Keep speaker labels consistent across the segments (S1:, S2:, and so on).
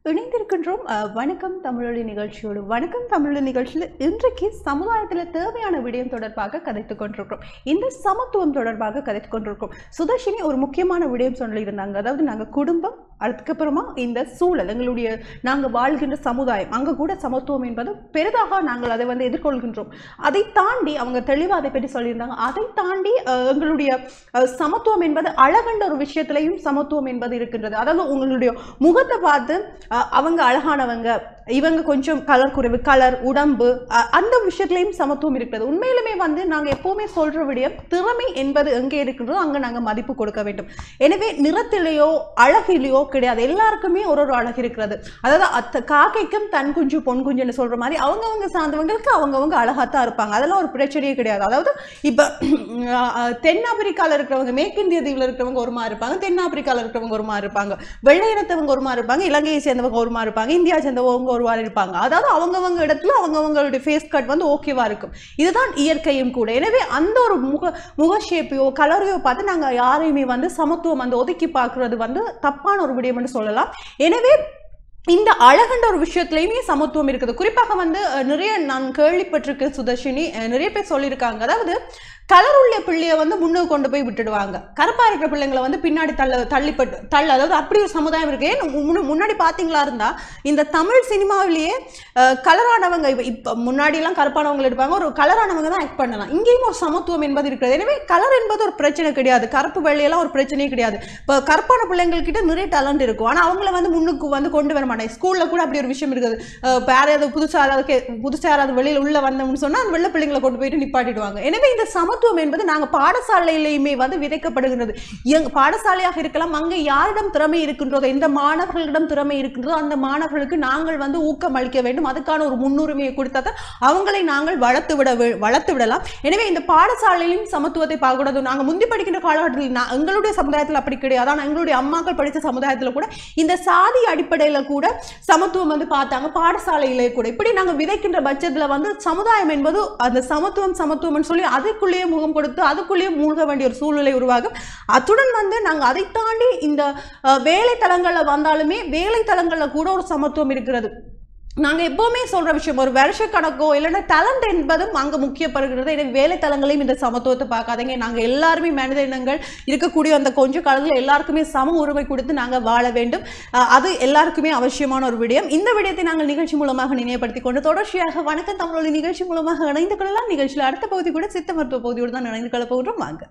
S1: இணைந்திருக்கின்றோம் அஹ், வணக்கம் தமிழொலி நிகழ்ச்சியோடு வணக்கம் தமிழொலி நிகழ்ச்சியில் இன்றைக்கு சமுதாயத்தில் தேவையான விடயம் தொடர்பாக கதைத்துக் கொண்டிருக்கிறோம் இந்த சமத்துவம் தொடர்பாக கதைத்துக் கொண்டிருக்கிறோம் சுதர்ஷினி ஒரு முக்கியமான விடயம் சொல்லியிருந்தாங்க அதாவது நாங்கள் குடும்பம் அதுக்கப்புறமா இந்த சூழல் எங்களுடைய நாங்கள் வாழ்கின்ற சமுதாயம் அங்கே கூட சமத்துவம் என்பது பெரிதாக நாங்கள் அதை வந்து எதிர்கொள்கின்றோம் அதை தாண்டி அவங்க தெளிவாக அதை பற்றி சொல்லியிருந்தாங்க அதை தாண்டி அஹ், எங்களுடைய அஹ், சமத்துவம் என்பது அழகண்ட ஒரு விஷயத்திலையும் சமத்துவம் என்பது இருக்கின்றது அதாவது உங்களுடைய முகத்தை பார்த்து அஹ், அவங்க அழகானவங்க இவங்க கொஞ்சம் கலர் குறைவு கலர் உடம்பு அஹ், அந்த விஷயத்திலையும் சமத்துவம் இருக்கிறது உண்மையிலுமே வந்து நாங்கள் எப்பவுமே சொல்ற விடயம் திறமை என்பது எங்கே இருக்கின்றதோ அங்கே நாங்கள் மதிப்பு கொடுக்க வேண்டும் எனவே நிறத்திலேயோ அழகிலேயோ கிடையாது எல்லாருக்குமே ஒரு ஒரு அழகு இருக்கிறது அதாவது அத்த காக்கைக்கும் தன் குஞ்சு பொன் குஞ்சுன்னு சொல்ற மாதிரி அவங்கவங்க சார்ந்தவங்களுக்கு அவங்கவங்க அழகாத்தான் இருப்பாங்க அதெல்லாம் ஒரு பிரச்சனையே கிடையாது அதாவது இப்போ தென்னாப்பிரிக்கால இருக்கிறவங்க மேற்கிந்திய தீவில் இருக்கிறவங்க ஒரு மாதிரி இருப்பாங்க தென்னாப்பிரிக்கால இருக்கிறவங்க ஒரு மாதிரி இருப்பாங்க வெள்ளை இனத்தவங்க ஒரு மாதிரி இருப்பாங்க இலங்கையை சேர்ந்தவங்க ஒரு மாதிரி இருப்பாங்க இந்தியா சேர்ந்தவங்க ஒரு மாதிரி இருப்பாங்க அதாவது அவங்கவங்க இடத்துல அவங்கவங்களுடைய ஃபேஸ் கட் வந்து ஓகேவா இருக்கும் இதுதான் இயற்கையும் கூட எனவே அந்த ஒரு முக முக ஷேப்பையோ கலரையோ பார்த்து நாங்கள் யாரையுமே வந்து சமத்துவம் வந்து ஒதுக்கி பார்க்கறது வந்து தப்பான ஒரு விடயம்னு சொல்லலாம் எனவே இந்த அழகண்ட ஒரு விஷயத்துலையுமே சமத்துவம் இருக்குது குறிப்பாக வந்து அஹ், நிறைய நான் கேள்விப்பட்டிருக்கேன் சுதர்ஷினி அஹ், நிறைய பேர் சொல்லியிருக்காங்க அதாவது கலர் உள்ள பிள்ளைய வந்து முன்னுக்கு கொண்டு போய் விட்டுடுவாங்க கருப்பா இருக்கிற பிள்ளைங்களை வந்து பின்னாடி தள்ள தள்ளிப்பட்டு தள்ள அதாவது அப்படி ஒரு சமுதாயம் இருக்கு ஏன் முன்ன- முன்னாடி பாத்தீங்களா இருந்தா இந்த தமிழ் சினிமாவிலேயே அஹ், கலரானவங்க இப்ப- இப்ப முன்னாடி எல்லாம் கருப்பானவங்க எடுப்பாங்க ஒரு கலரானவங்க தான் ஆக்ட் பண்ணலாம் இங்கேயும் ஒரு சமத்துவம் என்பது இருக்கிறது எனவே கலர் என்பது ஒரு பிரச்சனை கிடையாது கருப்பு வெள்ளையெல்லாம் ஒரு பிரச்சனையே கிடையாது இப்போ கருப்பான பிள்ளைங்கள்கிட்ட நிறைய டேலண்ட் இருக்கும் ஆனா அவங்கள வந்து முன்னுக்கு வந்து கொண்டு வர மாட்டாங்க ஸ்கூல்ல கூட அப்படி ஒரு விஷயம் இருக்குது அஹ், இப்ப யாராவது புதுசா யாராவது கே- புதுசா யாராவது வெளியில உள்ள வந்தோம்னு சொன்னா அந்த வெள்ளை பிள்ளைங்களை கொண்டு போயிட்டு நிப்பாட்டிடுவாங்க எனவே இந்த சமத்துவம் என்பது நாங்க பாடசாலையிலையுமே வந்து விதைக்கப்படுகிறது எங் பாடசாலையாக இருக்கலாம் அங்கே யாரிடம் திறமை இருக்கின்றதோ எந்த மாணவர்களிடம் திறமை இருக்கின்றதோ அந்த மாணவர்களுக்கு நாங்கள் வந்து ஊக்கம் அளிக்க வேண்டும் அதுக்கான ஒரு முன்னுரிமையை கொடுத்தா தான் அவங்களை நாங்கள் வளர்த்து விட வே- வளர்த்து விடலாம் எனவே இந்த பாடசாலையிலும் சமத்துவத்தை பார்க்கக்கூடாது நாங்கள் முந்தி படிக்கின்ற காலகட்டத்தில் நான் எங்களுடைய சமுதாயத்தில் அப்படி கிடையாது ஆனால் எங்களுடைய அம்மாக்கள் படித்த சமுதாயத்தில் கூட இந்த சாதி அடிப்படையில் கூட சமத்துவம் வந்து பார்த்தாங்க பாடசாலையிலே கூட இப்படி நாங்கள் விதைக்கின்ற பட்சத்தில் வந்து சமுதாயம் என்பது அந்த சமத்துவம் சமத்துவம்னு சொல்லி அதுக்குள்ளேயே முகம் கொடுத்து அதுக்குள்ளேயே மூழ்க வேண்டிய ஒரு சூழ்நிலை உருவாகும் அத்துடன் வந்து நாங்கள் அதை தாண்டி இந்த அஹ், வேலைத்தலங்களில் வந்தாலுமே வேலைத்தலங்களில் கூட ஒரு சமத்துவம் இருக்கிறது நாங்கள் எப்போவுமே சொல்கிற விஷயம் ஒரு வருஷ கணக்கோ இல்லைன்னா டேலண்ட் என்பதும் அங்கே முக்கியப்படுகிறது எனவே வேலைத்தலங்களையும் இந்த சமத்துவத்தை பார்க்காதீங்க நாங்கள் எல்லாருமே மனித இனங்கள் இருக்கக்கூடிய அந்த கொஞ்ச காலத்தில் எல்லாருக்குமே சம உரிமை கொடுத்து நாங்கள் வாழ வேண்டும் அஹ், அது எல்லாருக்குமே அவசியமான ஒரு விடயம் இந்த விடயத்தை நாங்கள் நிகழ்ச்சி மூலமாக நினைவுபடுத்திக் கொண்டு தொடர்ச்சியாக வணக்கம் தமிழொலி நிகழ்ச்சி மூலமாக இணைந்து கொள்ளலாம் நிகழ்ச்சியில் அடுத்த பகுதி கூட சித்த மருத்துவ பகுதியோடு தான் இணைந்து கொள்ள போகிறோம் வாங்க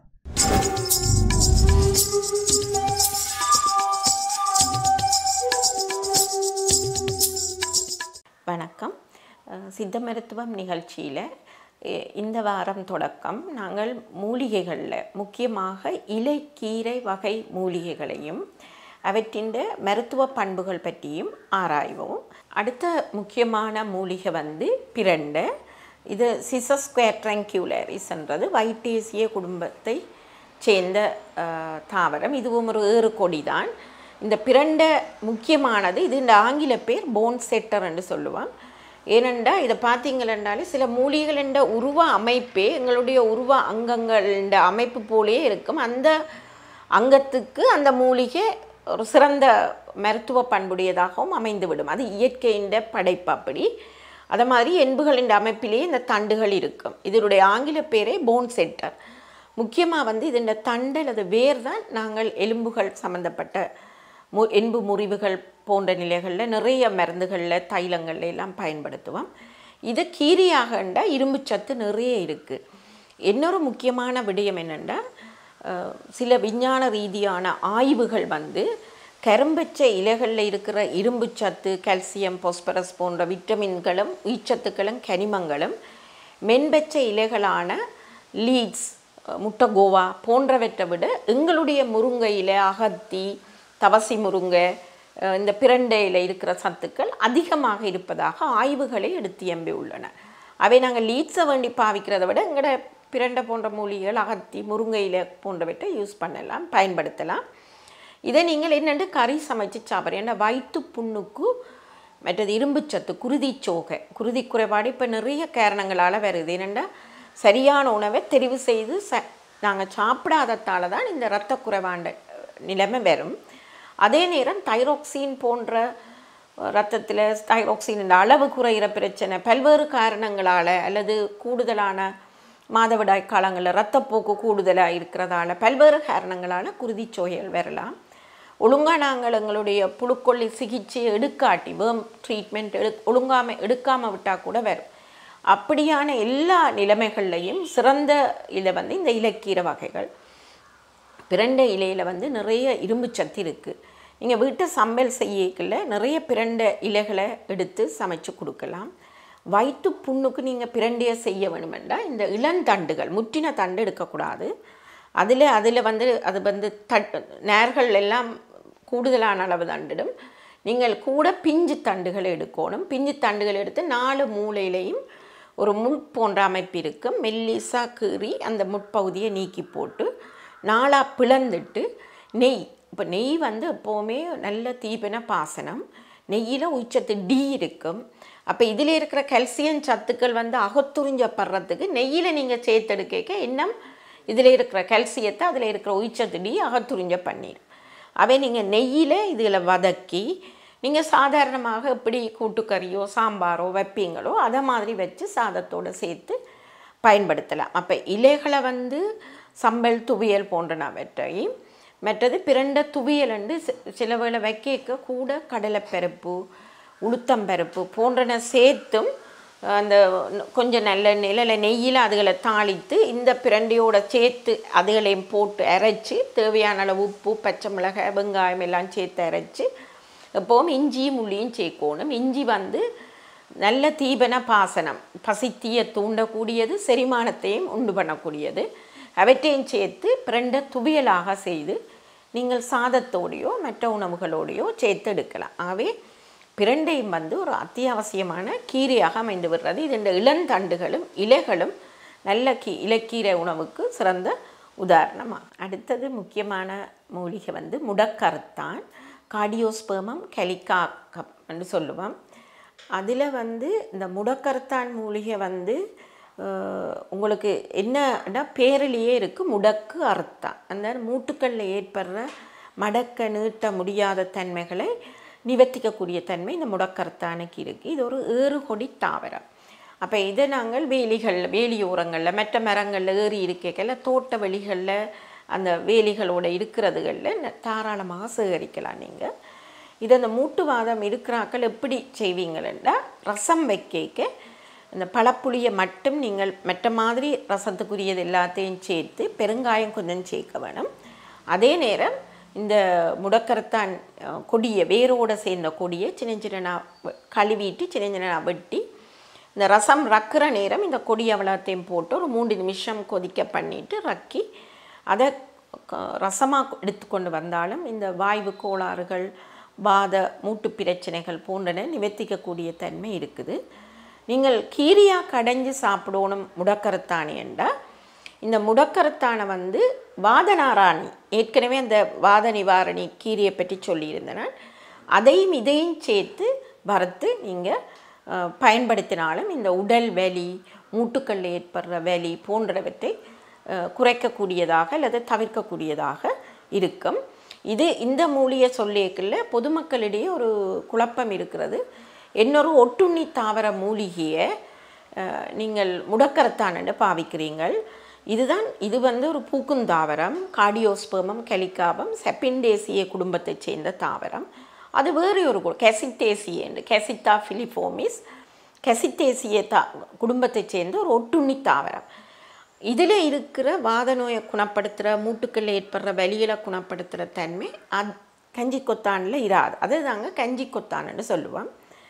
S2: வணக்கம் அஹ் சித்த மருத்துவம் நிகழ்ச்சியில் இந்த வாரம் தொடக்கம் நாங்கள் மூலிகைகளில் முக்கியமாக இலை கீரை வகை மூலிகைகளையும் அவற்றின் மருத்துவ பண்புகள் பற்றியும் ஆராய்வோம் அடுத்த முக்கியமான மூலிகை வந்து பிரண்டை இது சிசஸ்குவேர் ட்ரங்கியூலரிஸ்ன்றது வைட்டேசிய குடும்பத்தை சேர்ந்த அஹ், தாவரம் இதுவும் ஒரு ஏறுகொடி தான் இந்த பிரண்டை முக்கியமானது இது இந்த ஆங்கில பேர் போன் செட்டர் என்று சொல்லுவான் ஏனெண்டா இதை பார்த்தீங்களென்றாலே சில மூலிகைகளின் உருவ அமைப்பே எங்களுடைய உருவ அங்கங்களின் அமைப்பு போலே இருக்கும் அந்த அங்கத்துக்கு அந்த மூலிகை ஒரு சிறந்த மருத்துவ பண்புடையதாகவும் அமைந்துவிடும் அது இயற்கையின் படைப்பு அப்படி அது மாதிரி எண்புகளின் அமைப்பிலேயே இந்த தண்டுகள் இருக்கும் இதனுடைய ஆங்கில பேரே போன் செட்டர் முக்கியமாக வந்து இதன் தண்டு அல்லது வேர் தான் நாங்கள் எலும்புகள் சம்மந்தப்பட்ட மு எண்பு முறிவுகள் போன்ற நிலைகளில் நிறைய மருந்துகளில் தைலங்கள்ல எல்லாம் பயன்படுத்துவோம் இது கீரியாகண்ட இரும்புச்சத்து நிறைய இருக்குது இன்னொரு முக்கியமான விடயம் என்னென்னா அஹ், சில விஞ்ஞான ரீதியான ஆய்வுகள் வந்து கரும்பச்சை இலைகளில் இருக்கிற இரும்புச்சத்து கால்சியம் பாஸ்பரஸ் போன்ற விட்டமின்களும் உயிர்ச்சத்துக்களும் கனிமங்களும் மென்பச்சை இலைகளான லீட்ஸ் முட்டைகோவா போன்றவற்றை விட எங்களுடைய முருங்கை இலை அகத்தி தவசி முருங்கை அஹ், இந்த பிரண்டையில் இருக்கிற சத்துக்கள் அதிகமாக இருப்பதாக ஆய்வுகளை எடுத்து எம்பி உள்ளன அவை நாங்கள் லீட்ஸை வேண்டி பாவிக்கிறதை விட எங்களோட பிரண்டை போன்ற மூலிகைகள் அகத்தி முருங்கை இலை போன்றவற்றை யூஸ் பண்ணலாம் பயன்படுத்தலாம் இதை நீங்கள் என்னென்று கறி சமைச்சு சாப்பிட்றீங்க ஏன்னா வயிற்று புண்ணுக்கு மற்றது இரும்புச்சத்து குருதி சோகை குருதி குறைபாடு இப்போ நிறைய காரணங்களால் வருது என்னென்னா சரியான உணவை தெரிவு செய்து ச நாங்கள் சாப்பிடாததால தான் இந்த இரத்த குறைபாண்ட நிலைமை வரும் அதே நேரம் தைரோக்சின் போன்ற ரத்தத்தில் தைரோக்சின் அளவு குறையிற பிரச்சனை பல்வேறு காரணங்களால் அல்லது கூடுதலான மாதவிடாய் காலங்களில் இரத்தப்போக்கு கூடுதலாக இருக்கிறதால பல்வேறு காரணங்களால் குருதிச்சோயல் வரலாம் ஒழுங்கா நாங்கள் எங்களுடைய புழுக்கொல்லி சிகிச்சை எடுக்காட்டி வேம் ட்ரீட்மெண்ட் எடு ஒழுங்காம எடுக்காமல் விட்டால் கூட வரும் அப்படியான எல்லா நிலைமைகள்லையும் சிறந்த இதை வந்து இந்த இலக்கீரை வகைகள் பிரண்டை இலையில் வந்து நிறைய இரும்பு சத்து இருக்குது நீங்கள் வீட்டை சமையல் செய்யக்குள்ள நிறைய பிரண்டை இலைகளை எடுத்து சமைச்சு கொடுக்கலாம் வயிற்று புண்ணுக்கு நீங்கள் பிரண்டையை செய்ய வேணுமெண்டா இந்த இளந்தண்டுகள் முற்றின தண்டு எடுக்கக்கூடாது அதில் அதில் வந்து அது வந்து தட் நேர்கள் எல்லாம் கூடுதலான அளவு தண்டிடும் நீங்கள் கூட பிஞ்சு தண்டுகளை எடுக்கணும் பிஞ்சு தண்டுகள் எடுத்து நாலு மூலையிலையும் ஒரு முள் போன்ற அமைப்பு இருக்கும் மெல்லிசா கீறி அந்த முட்பகுதியை நீக்கி போட்டு நாளாக பிளந்துட்டு நெய் இப்போ நெய் வந்து எப்போவுமே நல்ல தீபன பாசனம் நெய்யில் உச்சத்து டி இருக்கும் அப்போ இதில் இருக்கிற கல்சியம் சத்துக்கள் வந்து அகத்துறிஞ்சப்படுறதுக்கு நெய்யில் நீங்கள் சேர்த்தெடுக்க இன்னும் இதில் இருக்கிற கல்சியத்தை அதில் இருக்கிற உயிச்சத்து டி அகத்துறிஞ்ச பண்ணிடும் அவை நீங்கள் நெய்யில் இதில் வதக்கி நீங்கள் சாதாரணமாக எப்படி கூட்டுக்கறியோ சாம்பாரோ வைப்பீங்களோ அதை மாதிரி வச்சு சாதத்தோடு சேர்த்து பயன்படுத்தலாம் அப்போ இலைகளை வந்து சம்பல் துவியல் போன்றனவற்றையும் மற்றது பிரண்ட துவியல் என்று சி- சில வேளை வைக்க கூட கடலைப்பருப்பு உளுத்தம்பருப்பு போன்றன சேர்த்தும் அந்த கொஞ்சம் நல்ல நிழல நெய்யில் அதுகளை தாளித்து இந்த பிரண்டையோட சேர்த்து அதுகளையும் போட்டு அரைச்சி தேவையான அளவு உப்பு பச்சை மிளகாய் வெங்காயம் எல்லாம் சேர்த்து அரைச்சி எப்போவும் இஞ்சியும் உள்ளியும் சேர்க்கணும் இஞ்சி வந்து நல்ல தீபன பாசனம் பசித்தீயை தூண்டக்கூடியது செரிமானத்தையும் உண்டு பண்ணக்கூடியது அவற்றையும் சேர்த்து பிரண்ட துவியலாக செய்து நீங்கள் சாதத்தோடையோ மற்ற உணவுகளோடையோ சேர்த்து எடுக்கலாம் ஆகவே பிரண்டையும் வந்து ஒரு அத்தியாவசியமான கீரையாக அமைந்து விடுறது இது இந்த இளந்தண்டுகளும் இலைகளும் நல்ல கீ இலக்கீரை உணவுக்கு சிறந்த உதாரணமாக அடுத்தது முக்கியமான மூலிகை வந்து முடக்கருத்தான் கார்டியோஸ்பேமம் கெலிகாக்கம் என்று சொல்லுவோம் அதில் வந்து இந்த முடக்கருத்தான் மூலிகை வந்து அஹ், உங்களுக்கு என்னன்னா பேரிலேயே இருக்குது முடக்கு அறுத்தான் அந்த மூட்டுக்களில் ஏற்படுற மடக்க நீட்ட முடியாத தன்மைகளை நிவர்த்திக்கக்கூடிய தன்மை இந்த முடக்கருத்தானுக்கு இருக்குது இது ஒரு ஏறுகொடி தாவரம் அப்போ இதை நாங்கள் வேலிகள் வேலியோரங்களில் மற்ற மரங்களில் ஏறி இருக்கைகள் தோட்ட வெளிகளில் அந்த வேலிகளோட இருக்கிறதுகளில் ந- தாராளமாக சேகரிக்கலாம் நீங்கள் இது அந்த மூட்டுவாதம் இருக்கிறாக்கள் எப்படி செய்வீங்களா ரசம் வைக்க இந்த பழப்புளியை மட்டும் நீங்கள் மற்ற மாதிரி ரசத்துக்குரியது எல்லாத்தையும் சேர்த்து பெருங்காயம் கொஞ்சம் சேர்க்க வேணும் அதே நேரம் இந்த முடக்கரத்தான் அஹ், கொடியை வேரோட சேர்ந்த கொடியை சின்ன சின்ன கழுவிட்டு சின்ன சின்ன வெட்டி இந்த ரசம் ரக்கிற நேரம் இந்த கொடி அவ்வளோத்தையும் போட்டு ஒரு மூன்று நிமிஷம் கொதிக்க பண்ணிட்டு ரக்கி அதை ரசமாக எடுத்துக்கொண்டு வந்தாலும் இந்த வாய்வு கோளாறுகள் வாத மூட்டு பிரச்சனைகள் போன்றன நிவர்த்திக்கக்கூடிய தன்மை இருக்குது நீங்கள் கீரியாக கடைஞ்சு சாப்பிடணும் முடக்கரத்தாணி என்றால் இந்த முடக்கரத்தானை வந்து வாதநாராணி ஏற்கனவே அந்த வாத நிவாரணி கீரியை பற்றி சொல்லியிருந்தேன் அதையும் இதையும் சேர்த்து வறுத்து நீங்கள் பயன்படுத்தினாலும் இந்த உடல் வலி மூட்டுக்கள் ஏற்படுற வலி போன்றவற்றை அஹ், குறைக்கக்கூடியதாக அல்லது தவிர்க்கக்கூடியதாக இருக்கும் இது இந்த மூலிகை சொல்லியக்குள்ள பொதுமக்களிடையே ஒரு குழப்பம் இருக்கிறது இன்னொரு ஒட்டுண்ணி தாவர மூலிகையை அஹ், நீங்கள் முடக்கரத்தானன்னு பாவிக்கிறீங்கள் இதுதான் இது வந்து ஒரு பூக்குந்தாவரம் கார்டியோஸ்பெர்மம் கெலிகாபம் செப்பின்டேசிய குடும்பத்தைச் சேர்ந்த தாவரம் அது வேறு ஒரு கெசிட்டேசிய என்று கெசிட்டா ஃபிலிஃபோமிஸ் கெசிட்டேசிய தா குடும்பத்தைச் சேர்ந்த ஒரு ஒட்டுண்ணி தாவரம் இதில் இருக்கிற வாத நோயை குணப்படுத்துகிற மூட்டுக்களில் ஏற்படுற வலிகளை குணப்படுத்துகிற தன்மை அத் கஞ்சி கொத்தானில் இராது அதுதாங்க கஞ்சி கொத்தான்னு சொல்லுவோம்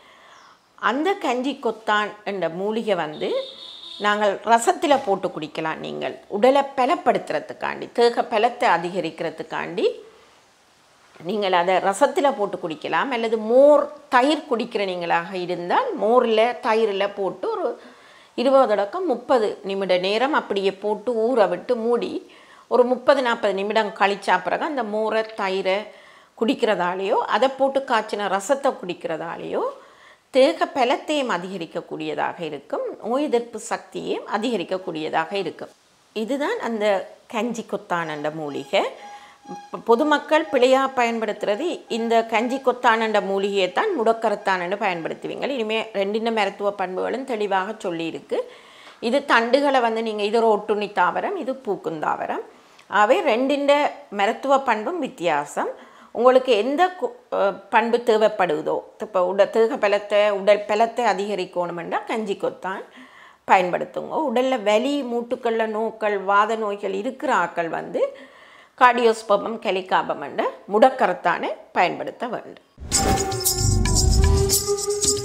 S2: அந்த கஞ்சி கொத்தான் என்ற மூலிகை வந்து நாங்கள் ரசத்தில் போட்டு குடிக்கலாம் நீங்கள் உடலை பலப்படுத்துறதுக்காண்டி தேக பலத்தை அதிகரிக்கிறதுக்காண்டி நீங்கள் அதை ரசத்தில் போட்டு குடிக்கலாம் அல்லது மோர் தயிர் குடிக்கிற நீங்களாக இருந்தால் மோரில் தயிரில் போட்டு ஒரு இருபது தொடக்கம் முப்பது நிமிட நேரம் அப்படியே போட்டு ஊற விட்டு மூடி ஒரு முப்பது நாற்பது நிமிடம் கழிச்சா பிறகு அந்த மோரை தயிரை குடிக்கிறதாலேயோ அதை போட்டு காய்ச்சின ரசத்தை குடிக்கிறதாலேயோ தேக பலத்தையும் அதிகரிக்கக்கூடியதாக இருக்கும் நோய் எதிர்ப்பு சக்தியையும் அதிகரிக்கக்கூடியதாக இருக்கும் இதுதான் அந்த கஞ்சி கொத்தான் என்ற மூலிகை பொ- பொதுமக்கள் பிழையாக பயன்படுத்துறது இந்த கஞ்சி கொத்தானண்ட மூலிகையை தான் முடக்கரத்தானண்டு பயன்படுத்துவீங்க இனிமேல் ரெண்டின மருத்துவ பண்புகளும் தெளிவாக சொல்லியிருக்கு இது தண்டுகளை வந்து நீங்கள் இது ஒரு ஒட்டுண்ணி தாவரம் இது பூக்கும் தாவரம் ஆகவே ரெண்டின்ற மருத்துவ பண்பும் வித்தியாசம் உங்களுக்கு எந்த கு- அஹ் பண்பு தேவைப்படுதோ இப்போ உட தேக பலத்தை உடல் பலத்தை அதிகரிக்கணுமெண்டா கஞ்சி கொத்தான் பயன்படுத்துங்க உடலில் வலி மூட்டுக்களில் நோக்கள் வாத நோய்கள் இருக்கிற ஆக்கள் வந்து கார்டியோஸ்பமம் கெலிகாபம் என்ற முடக்கரத்தானை பயன்படுத்த வேண்டும்